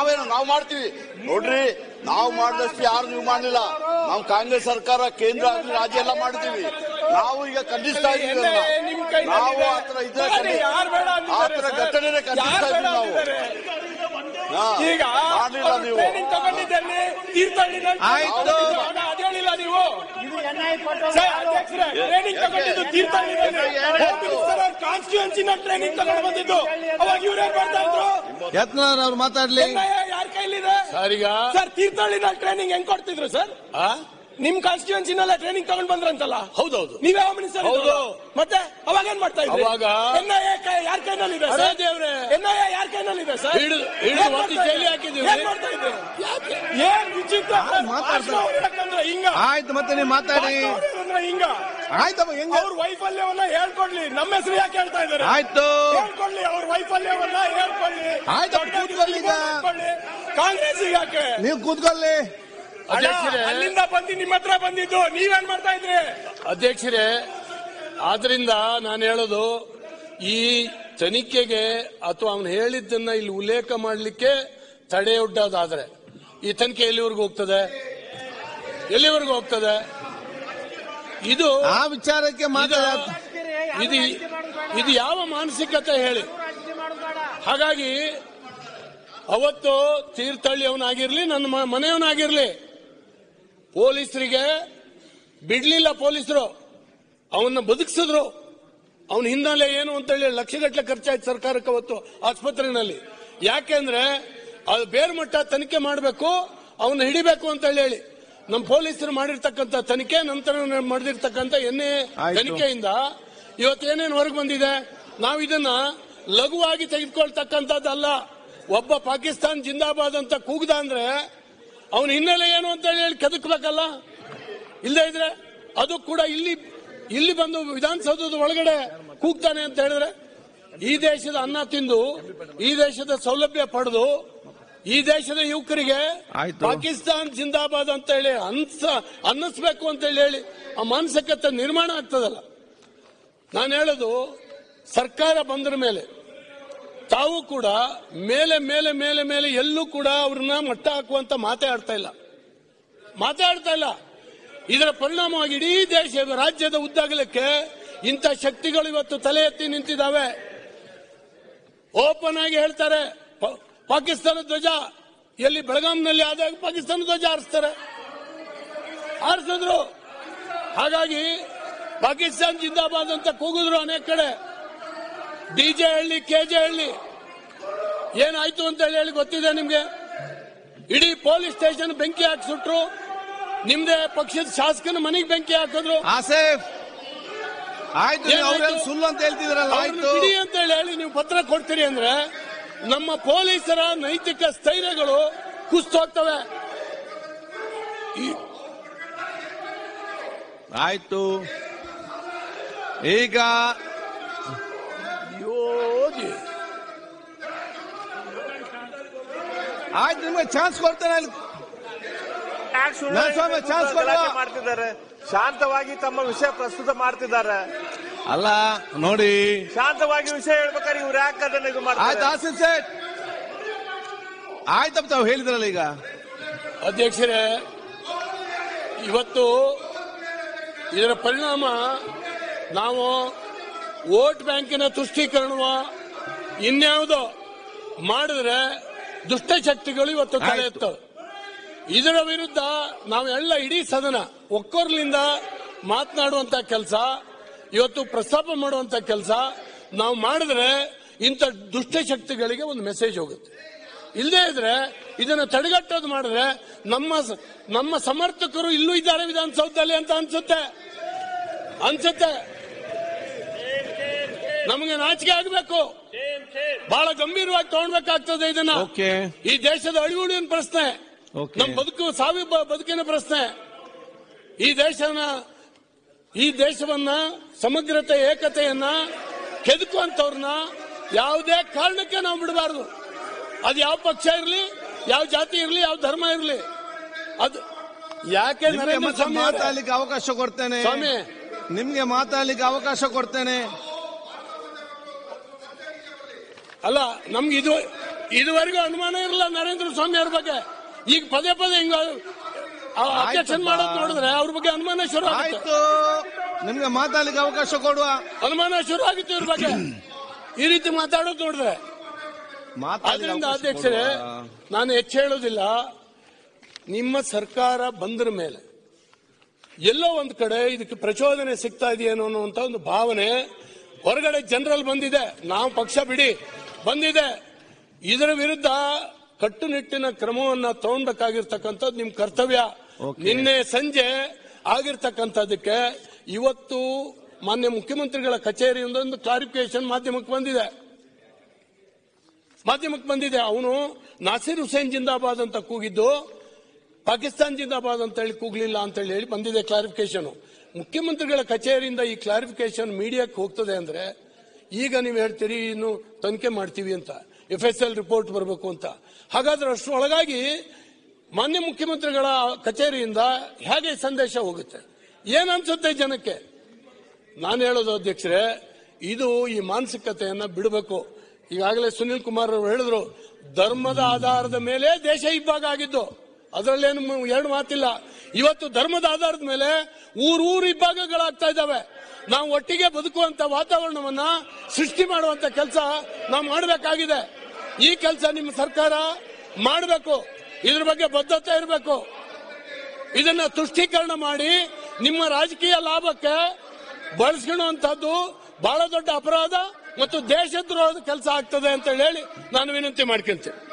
ನಾವೇನು ನಾವು ಮಾಡ್ತೀವಿ ನೋಡ್ರಿ ನಾವು ಮಾಡಿದಷ್ಟು ಯಾರು ನೀವು ಮಾಡಲಿಲ್ಲ ನಾವು ಕಾಂಗ್ರೆಸ್ ಸರ್ಕಾರ ಕೇಂದ್ರ ಆಗ್ಲಿ ರಾಜ್ಯ ಎಲ್ಲ ಮಾಡ್ತೀವಿ ನಾವು ಈಗ ಖಂಡಿಸ್ತಾ ಇದೀವಿ ಅದನ್ನ. ನಿಮ್ ಕೈನಲ್ಲಿ ನಾವು ಇದೆ. ಆತರ ಇದ್ರೆ ಮಾಡಿ, ಯಾರ್ ಬೇಡ ಅಂದಿದ್ದಾರೆ ಆತರ ಸರ್? ಘಟನೆನೇ ಖಂಡಿಸ್ತಾ ಯಾರ್ ಬೇಡ ಇದೀವಿ ನಾವು ಅಂದಿದ್ದಾರೆ? ಹಾ, ಈಗ ಮಾಡ್ಲಿಲ್ಲ ನೀವು ಟ್ರೈನಿಂಗ್ ತಗೊಂಡಿದ್ದಲ್ಲಿ ತೀರ್ಥಹಳ್ಳಿನಲ್ಲಿ ಆಯ್ತು. ಅವಾಗ ಅದ್ ಹೇಳಿಲ್ಲ ನೀವು ಸರ್, ಅಧ್ಯಕ್ಷರೇ, ಟ್ರೈನಿಂಗ್ ತಗೊಂಡಿದ್ದು ತೀರ್ಥಹಳ್ಳಿನಲ್ಲಿ ಹೋಮ್ ಮಿನಿಸ್ಟರ್ ಅವ್ರ ಕಾನ್ಸ್ಟಿಟ್ಯೂನ್ಸಿನ ಟ್ರೈನಿಂಗ್ ತಗೊಂಡು ಬಂದಿದ್ದು ಅವಾಗ ಇವ್ರೇನ್ ಮಾಡ್ತಾ ಇದ್ರು ಯತ್ನಾಳ್ ಅವ್ರು ಮಾತಾಡ್ಲಿ ಎನ್ಐಎ ಯಾರ ಕೈಲಿದೆ ಸರ್ ಈಗ ಸರ್ ತೀರ್ಥಹಳ್ಳಿನಲ್ಲಿ ಟ್ರೈನಿಂಗ್ ಹೆಂಗ್ ಕೊಡ್ತಿದ್ರು ಸರ್ ಆ? ನಿಮ್ ಕಾನ್ಸ್ಟಿಟ್ಯೂನ್ಸಿನಲ್ಲೇ ಟ್ರೈನಿಂಗ್ ತಗೊಂಡ್ ಬಂದ್ರಂತಲ್ಲ ಹೌದೌದು ನೀವೇ ಹೋಮ್ ಮಿನಿಸ್ಟರ್ ಹೌದು. ಮತ್ತೆ ಅವಾಗ ಏನ್ ಮಾಡ್ತಾ ಇದ್ರಿ ಅವಾಗ ಎನ್ಐಎ ಯಾರ ಕೈನಲ್ಲಿದೆ ಅದೇ ಸರ್ ದೇವ್ರೆ. ಎನ್ಐಎ ಯಾರ ಕೈನಲ್ಲಿದೆ ಸರ್ ಹಿಡಿದು- ಹಿಡಿದು ಏನ್ ಒತ್ತಿ ಮಾಡ್ತಾ ಜೈಲಿಗೆ ಇದ್ರಿ? ಹಾಕಿದ್ದೀವಿ. ಏನ್ ಮಾಡ್ತಾ ಇದ್ರಿ ಏನ್ ವಿಚಿತ್ರ ಮಾತಾಡ್ತಾರೆ. ಭಾಷಣ ಹೊರಡಕ್ಕಂದ್ರೆ ಹಿಂಗ ಆಯ್ತು ಮತ್ತೆ ನೀವು ಮಾತಾಡಿ ಭಾಷಣ ಹೊರಡೋದಂದ್ರೆ ಹಿಂಗ ಆಯ್ತಮ್ಮ ಹೆಂಗ ಅವ್ರ ವೈಫಲ್ಯವನ್ನ ಹೇಳ್ಕೊಡ್ಲಿ ನಮ್ಮ ಹೆಸರು ಯಾಕೆ ಹೇಳ್ತಾ ಇದ್ದಾರೆ ಆಯ್ತು ಹೇಳ್ಕೊಳ್ಳಿ ಅವ್ರ ವೈಫಲ್ಯವನ್ನ ಹೇಳ್ಕೊಳ್ಳಿ ಆಯ್ತು, ದೊಡ್ಡ ಕೂತ್ಕೊಳ್ಳಿ ಈಗ. ಹೇಳ್ಕೊಳ್ಳಿ. ಕಾಂಗ್ರೆಸ್ ಯಾಕೆ ನೀವು ಕೂತ್ಕೊಳ್ಳಿ ಅಣ್ಣ, ಅಧ್ಯಕ್ಷರೇ ಅಲ್ಲಿಂದ ಬಂದು ನಿಮ್ಮ ಹತ್ರ ಬಂದಿದ್ದು ನೀವೇನ್ ಮಾಡ್ತಾ ಇದ್ರಿ ಅಧ್ಯಕ್ಷರೇ ಆದ್ರಿಂದ ನಾನು ಹೇಳೋದು ಈ ತನಿಖೆಗೆ ಅಥವಾ ಅವನು ಹೇಳಿದ್ದನ್ನ ಇಲ್ಲಿ ಉಲ್ಲೇಖ ಮಾಡಲಿಕ್ಕೆ ತಡೆಯೊಡ್ಡೋದಾದ್ರೆ ಈ ತನಿಖೆ ಎಲ್ಲಿವರೆಗೂ ಹೋಗ್ತದೆ ಎಲ್ಲಿವರೆಗೂ ಹೋಗ್ತದೆ ಇದು ಆ ವಿಚಾರಕ್ಕೆ ಇದು ಮಾತಾಡ ಇದು ಇದು ಯಾವ ಮಾನಸಿಕತೆ ಹೇಳಿ ಹಾಗಾಗಿ ಅವತ್ತು ತೀರ್ಥಹಳ್ಳಿ ಅವನಾಗಿರ್ಲಿ ನನ್ನ ಮ- ಮನೆಯವನಾಗಿರ್ಲಿ ಪೊಲೀಸರಿಗೆ ಬಿಡ್ಲಿಲ್ಲ ಪೊಲೀಸರು ಅವನ್ನ ಬದುಕಿಸಿದ್ರು ಅವನ ಹಿನ್ನೆಲೆ ಏನು ಅಂತ ಹೇಳಿ ಲಕ್ಷಗಟ್ಟಲೆ ಖರ್ಚಾಯ್ತು ಸರ್ಕಾರಕ್ಕೆ ಅವತ್ತು ಆಸ್ಪತ್ರೆನಲ್ಲಿ ಯಾಕೆಂದ್ರೆ ಅದು ಬೇರೆ ಮಟ್ಟ ತನಿಖೆ ಮಾಡಬೇಕು ಅವನ್ನ ಹಿಡಿಬೇಕು ಅಂತ ಹೇಳಿ ನಮ್ಮ ಪೊಲೀಸರು ಮಾಡಿರ್ತಕ್ಕಂಥ ತನಿಖೆ ನಂತರ ಮಾಡಿರ್ತಕ್ಕಂಥ ಎನ್ಎ ಆಯ್ತು. ತನಿಖೆಯಿಂದ ಇವತ್ತು ಏನೇನು ಹೊರಗೆ ಬಂದಿದೆ ನಾವು ಇದನ್ನ ಲಘುವಾಗಿ ತೆಗೆದುಕೊಳ್ತಕ್ಕಂಥದ್ದಲ್ಲ ಒಬ್ಬ ಪಾಕಿಸ್ತಾನ್ ಜಿಂದಾಬಾದ್ ಅಂತ ಕೂಗ್ದ ಅಂದ್ರೆ ಅವನ ಹಿನ್ನೆಲೆ ಏನು ಅಂತ ಹೇಳಿ ಕೆದಕ್ಬೇಕಲ್ಲ ಇಲ್ಲದೆ ಇದ್ರೆ ಅದು ಕೂಡ ಇಲ್ಲಿ ಇಲ್ಲಿ ಬಂದು ವಿಧಾನಸೌಧದ ಒಳಗಡೆ ಕೂಗ್ತಾನೆ ಅಂತ ಹೇಳಿದ್ರೆ ಈ ದೇಶದ ಅನ್ನ ತಿಂದು ಈ ದೇಶದ ಸೌಲಭ್ಯ ಪಡೆದು ಈ ದೇಶದ ಯುವಕರಿಗೆ ಆಯ್ತು. ಪಾಕಿಸ್ತಾನ್ ಜಿಂದಾಬಾದ್ ಅಂತ ಹೇಳಿ ಅನ್ಸ ಅನ್ನಿಸ್ಬೇಕು ಅಂತ ಹೇಳಿ ಹೇಳಿ ಆ ಮಾನಸಿಕತೆ ನಿರ್ಮಾಣ ಆಗ್ತದಲ್ಲ ನಾನು ಹೇಳೋದು ಸರ್ಕಾರ ಬಂದ್ರ ಮೇಲೆ ತಾವು ಕೂಡ ಮೇಲೆ ಮೇಲೆ ಮೇಲೆ ಮೇಲೆ ಎಲ್ಲೂ ಕೂಡ ಅವ್ರನ್ನ ಮಟ್ಟ ಹಾಕುವಂತ ಮಾತೇ ಆಡ್ತಾ ಇಲ್ಲ ಮಾತಾಡ್ತಾ ಇಲ್ಲ ಇದರ ಪರಿಣಾಮವಾಗಿ ಇಡೀ ದೇಶ ರಾಜ್ಯದ ಉದ್ದಾಗಲಕ್ಕೆ ಇಂಥ ಶಕ್ತಿಗಳು ಇವತ್ತು ತಲೆ ಎತ್ತಿ ನಿಂತಿದ್ದಾವೆ ಓಪನ್ ಆಗಿ ಹೇಳ್ತಾರೆ ಪ- ಪಾಕಿಸ್ತಾನ ಧ್ವಜ ಎಲ್ಲಿ ಬೆಳಗಾಂನಲ್ಲಿ ಆದಾಗ ಪಾಕಿಸ್ತಾನ ಧ್ವಜ ಹಾರಿಸ್ತಾರೆ ಹಾರಿಸಿದ್ರು ಹಾಗಾಗಿ ಪಾಕಿಸ್ತಾನ್ ಜಿಂದಾಬಾದ್ ಅಂತ ಕೂಗಿದ್ರು ಅನೇಕ ಕಡೆ ಡಿಜೆ ಹಳ್ಳಿ ಕೆಜೆ ಹಳ್ಳಿ ಏನಾಯ್ತು ಅಂತ ಹೇಳಿ ಹೇಳಿ ಗೊತ್ತಿದೆ ನಿಮ್ಗೆ ಇಡೀ ಪೊಲೀಸ್ ಸ್ಟೇಷನ್ ಬೆಂಕಿ ಹಾಕಿ ಸುಟ್ರು ನಿಮ್ದೇ ಪಕ್ಷದ ಶಾಸಕನ ಮನೆಗೆ ಬೆಂಕಿ ಹಾಕಿದ್ರು ಆಸೇಫ್ ಆಯ್ತು ನೀವು ಏನಾಯ್ತು? ಅವ್ರೆಲ್ಲ ಸುಳ್ಳು ಅಂತ ಹೇಳ್ತಿದ್ರಲ್ಲ ಅವ್ರನ್ನ ಆಯ್ತು ಬಿಡಿ ಅಂತ ಹೇಳಿ ಹೇಳಿ ನೀವು ಪತ್ರ ಕೊಡ್ತೀರಿ ಅಂದ್ರೆ ನಮ್ಮ ಪೊಲೀಸರ ನೈತಿಕ ಸ್ಥೈರ್ಯಗಳು ಕುಸ್ತು ಹೋಗ್ತವೆ ಈ- ಆಯ್ತು ಈಗ ಯೋಜಿ ಆಯ್ತು ನಿಮ್ಗೆ ಚಾನ್ಸ್ ಕೊಡ್ತೇನೆ ಅಲ್ಲಿ ಯಾಕ್ ಸುಳ್ಳು ನಾನ್ ಸ್ವಾಮಿ ಹೇಳ್ಬೇಕು ಚಾನ್ಸ್ ಅಂತ ಗಲಾಟೆ ಕೊಡುವ. ಮಾಡ್ತಿದ್ದಾರೆ ಶಾಂತವಾಗಿ ತಮ್ಮ ವಿಷಯ ಪ್ರಸ್ತುತ ಮಾಡ್ತಿದ್ದಾರೆ ಅಲ್ಲ ನೋಡಿ ಶಾಂತವಾಗಿ ವಿಷಯ ಹೇಳ್ಬೇಕಾದ್ರೆ ಇವ್ರು ಯಾಕೆ ಅದನ್ನ ಇದು ಆಯ್ತು ಮಾಡ್ತಾರೆ ಆಸಿಫ್ ಸೇಠ್ ಆಯ್ತಪ್ಪ ತಾವು ಹೇಳಿದ್ರಲ್ಲ ಈಗ ಅಧ್ಯಕ್ಷರೇ ಇವತ್ತು ಇದರ ಪರಿಣಾಮ ನಾವು ವೋಟ್ ಬ್ಯಾಂಕಿನ ತುಷ್ಟೀಕರಣವ ಇನ್ಯಾವುದೋ ಮಾಡಿದ್ರೆ ದುಷ್ಟಶಕ್ತಿಗಳು ಇವತ್ತು ತಲೆ ಆಯ್ತು. ಎತ್ತವೆ ಇದರ ವಿರುದ್ಧ ನಾವೆಲ್ಲ ಇಡೀ ಸದನ ಒಕ್ಕೊರ್ಲಿಂದ ಮಾತನಾಡುವಂತ ಕೆಲಸ ಇವತ್ತು ಪ್ರಸ್ತಾಪ ಮಾಡುವಂತ ಕೆಲಸ ನಾವು ಮಾಡಿದ್ರೆ ಇಂಥ ದುಷ್ಟಶಕ್ತಿಗಳಿಗೆ ಒಂದು ಮೆಸೇಜ್ ಹೋಗುತ್ತೆ ಇಲ್ಲದೇ ಇದ್ರೆ ಇದನ್ನ ತಡೆಗಟ್ಟೋದು ಮಾಡಿದ್ರೆ ನಮ್ಮ ಸ- ನಮ್ಮ ಸಮರ್ಥಕರು ಇಲ್ಲೂ ಇದ್ದಾರೆ ವಿಧಾನಸೌಧದಲ್ಲಿ ಅಂತ ಅನ್ಸುತ್ತೆ ಅನ್ಸುತ್ತೆ ನಮಗೆ ನಾಚಿಕೆ ಆಗಬೇಕು ಬಹಳ ಗಂಭೀರವಾಗಿ ತಗೊಳ್ಬೇಕಾಗ್ತದೆ ಇದನ್ನ ಓಕೆ ಈ ದೇಶದ ಅಳಿವುಳಿನ ಪ್ರಶ್ನೆ ಓಕೆ. ನಮ್ಮ ಬದುಕು ಸಾವಿ ಬ- ಬದುಕಿನ ಪ್ರಶ್ನೆ ಈ ದೇಶನ ಈ ದೇಶವನ್ನ ಸಮಗ್ರತೆ ಏಕತೆಯನ್ನ ಕೆದಕುವಂತವ್ರನ್ನ ಯಾವುದೇ ಕಾರಣಕ್ಕೆ ನಾವು ಬಿಡಬಾರದು ಅದು ಯಾವ ಪಕ್ಷ ಇರಲಿ ಯಾವ ಜಾತಿ ಇರಲಿ ಯಾವ ಧರ್ಮ ಇರಲಿ ಅದು ಯಾಕೆ ನಿಮ್ಗೆ ನರೇಂದ್ರ ಮತ್ತೆ ಸ್ವಾಮಿ ಅವರೇ? ಮಾತಾಡ್ಲಿಕ್ಕೆ ಅವಕಾಶ ಕೊಡ್ತೇನೆ ಸ್ವಾಮಿ ನಿಮ್ಗೆ ಮಾತಾಡ್ಲಿಕ್ಕೆ ಅವಕಾಶ ಕೊಡ್ತೇನೆ ಅಲ್ಲ ನಮ್ಗೆ ಇದು ಇದುವರೆಗೂ ಅನುಮಾನ ಇರಲಿಲ್ಲ ನರೇಂದ್ರ ಸ್ವಾಮಿ ಅವ್ರ ಬಗ್ಗೆ ಈಗ ಪದೇ ಪದೇ ಹಿಂಗ ಅಬ್ಜೆಕ್ಷನ್ ಮಾಡೋದು ನೋಡಿದ್ರೆ ಅವ್ರ ಬಗ್ಗೆ ಅನುಮಾನ ಶುರು ಆಗುತ್ತೆ ಆಯ್ತು ನಿಮ್ಗೆ ಮಾತಾಡ್ಲಿಕ್ಕೆ ಅವಕಾಶ ಕೊಡುವ ಅನುಮಾನ ಶುರು ಆಗುತ್ತೆ ಇವ್ರ ಬಗ್ಗೆ ಈ ರೀತಿ ಮಾತಾಡೋದು ನೋಡಿದ್ರೆ ಮಾತಾಡ್ಲಿಕ್ಕೆ ಆದ್ರಿಂದ ಅವಕಾಶ ಅಧ್ಯಕ್ಷರೇ ಕೊಡುವ. ನಾನು ಹೆಚ್ಚು ಹೇಳೋದಿಲ್ಲ ನಿಮ್ಮ ಸರ್ಕಾರ ಬಂದ್ರ ಮೇಲೆ ಎಲ್ಲೋ ಒಂದು ಕಡೆ ಇದಕ್ಕೆ ಪ್ರಚೋದನೆ ಸಿಗ್ತಾ ಇದೆಯೇನೋ ಅನ್ನುವಂತ ಒಂದು ಭಾವನೆ ಹೊರಗಡೆ ಜನರಲ್ ಬಂದಿದೆ ನಾವು ಪಕ್ಷ ಬಿಡಿ ಬಂದಿದೆ ಇದರ ವಿರುದ್ಧ ಕಟ್ಟುನಿಟ್ಟಿನ ಕ್ರಮವನ್ನ ತಗೊಳ್ಬೇಕಾಗಿರ್ತಕ್ಕಂಥದ್ದು ನಿಮ್ ಕರ್ತವ್ಯ ನಿನ್ನೆ ಸಂಜೆ ಆಗಿರ್ತಕ್ಕಂಥದ್ದಕ್ಕೆ ಇವತ್ತು ಮಾನ್ಯ ಮುಖ್ಯಮಂತ್ರಿಗಳ ಕಚೇರಿಯಿಂದ ಒಂದು ಕ್ಲಾರಿಫಿಕೇಶನ್ ಮಾಧ್ಯಮಕ್ಕೆ ಬಂದಿದೆ ಮಾಧ್ಯಮಕ್ಕೆ ಬಂದಿದೆ ಅವನು ನಾಸೀರ್ ಹುಸೇನ್ ಜಿಂದಾಬಾದ್ ಅಂತ ಕೂಗಿದ್ದು ಪಾಕಿಸ್ತಾನ್ ಜಿಂದಾಬಾದ್ ಅಂತ ಹೇಳಿ ಕೂಗ್ಲಿಲ್ಲ ಅಂತ ಹೇಳಿ ಹೇಳಿ ಬಂದಿದೆ ಕ್ಲಾರಿಫಿಕೇಶನ್ ಮುಖ್ಯಮಂತ್ರಿಗಳ ಕಚೇರಿಯಿಂದ ಈ ಕ್ಲಾರಿಫಿಕೇಶನ್ ಮೀಡಿಯಾಕ್ಕೆ ಹೋಗ್ತದೆ ಅಂದ್ರೆ ಈಗ ನೀವು ಹೇಳ್ತೀರಿ ಇನ್ನು ತನಿಖೆ ಮಾಡ್ತೀವಿ ಅಂತ ಎಫ್ ಎಸ್ ಎಲ್ ರಿಪೋರ್ಟ್ ಬರಬೇಕು ಅಂತ ಹಾಗಾದ್ರೆ ಅಷ್ಟರೊಳಗಾಗಿ ಮಾನ್ಯ ಮುಖ್ಯಮಂತ್ರಿಗಳ ಕಚೇರಿಯಿಂದ ಹೇಗೆ ಸಂದೇಶ ಹೋಗುತ್ತೆ ಏನನ್ಸುತ್ತೆ ಜನಕ್ಕೆ ನಾನು ಹೇಳೋದು ಅಧ್ಯಕ್ಷರೇ ಇದು ಈ ಮಾನಸಿಕತೆಯನ್ನ ಬಿಡಬೇಕು ಈಗಾಗಲೇ ಸುನಿಲ್ ಕುಮಾರ್ ಅವರು ಹೇಳಿದ್ರು ಧರ್ಮದ ಆಧಾರದ ಮೇಲೆ ದೇಶ ಇಬ್ಬಾಗ ಆಗಿದ್ದು ಅದರಲ್ಲೇನು ಮ- ಎರಡು ಮಾತಿಲ್ಲ ಇವತ್ತು ಧರ್ಮದ ಆಧಾರದ ಮೇಲೆ ಊರೂರು ಇಬ್ಬಾಗಗಳಾಗ್ತಾ ಇದ್ದಾವೆ ನಾವು ಒಟ್ಟಿಗೆ ಬದುಕುವಂತ ವಾತಾವರಣವನ್ನ ಸೃಷ್ಟಿ ಮಾಡುವಂತ ಕೆಲಸ ನಾವು ಮಾಡಬೇಕಾಗಿದೆ ಈ ಕೆಲಸ ನಿಮ್ಮ ಸರ್ಕಾರ ಮಾಡಬೇಕು ಇದ್ರ ಬಗ್ಗೆ ಬದ್ಧತೆ ಇರಬೇಕು ಇದನ್ನ ತುಷ್ಟೀಕರಣ ಮಾಡಿ ನಿಮ್ಮ ರಾಜಕೀಯ ಲಾಭಕ್ಕೆ ಬಳಸ್ಕೊಳ್ಳುವಂತಹದ್ದು ಬಹಳ ದೊಡ್ಡ ಅಪರಾಧ ಮತ್ತು ದೇಶದ್ರೋಹದ ಕೆಲಸ ಆಗ್ತದೆ ಅಂತ ಹೇಳಿ ನಾನು ವಿನಂತಿ ಮಾಡ್ಕೊಂತೀನಿ